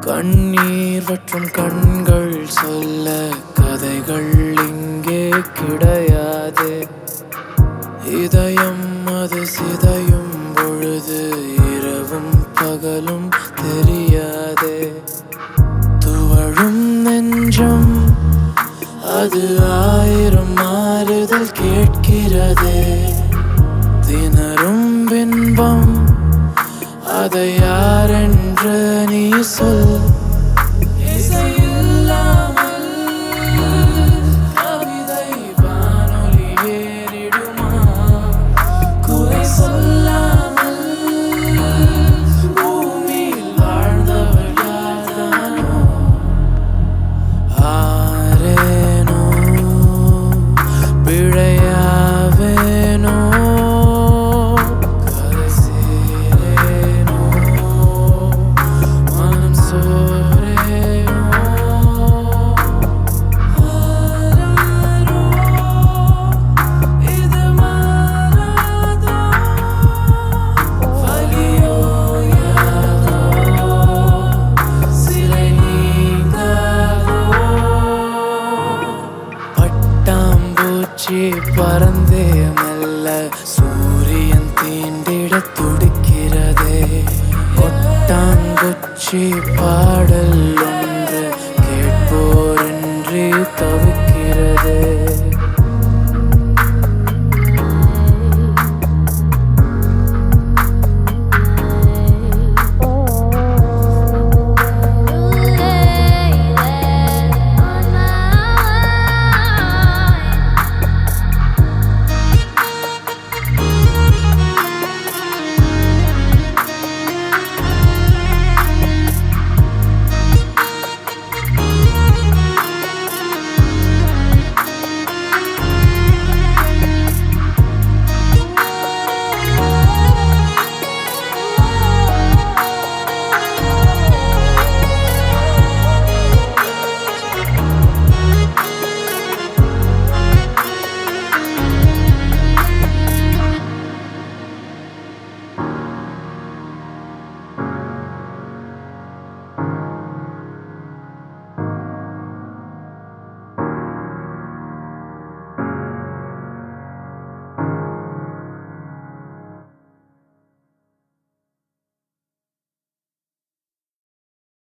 கண்ணீர் வற்றும் கண்கள் சொல்ல கதைகள் இங்கே கிடையாது இதயம் அது சிதையும் பொழுது இரவும் பகலும் தெரியாதே துவழும் நெஞ்சம் அது ஆயிரம் மாறுதல் கேட்கிறதே திணறும் பின்பம் அதை யாரென்று நீ சொல் இசையில்லாமல் கவிதை வானொலி ஏறிடுமா குறை சொல்லாமல் பூமியில் வாழ்ந்தவள் யார்தானோ ஆரேனோ பிழையாவேனோ கரைசேரேனோ மனம் சோரேனோ ஆராரோ இது மாறாதோ வலியோ யாதோ சிறை நீங்காதோ பட்டாம்பூச்சி பறந்தே மெல்ல சூரியன் தீண்டிட துடிக்கிறதே கொட்டாங்குச்சி பாடல் ஒன்று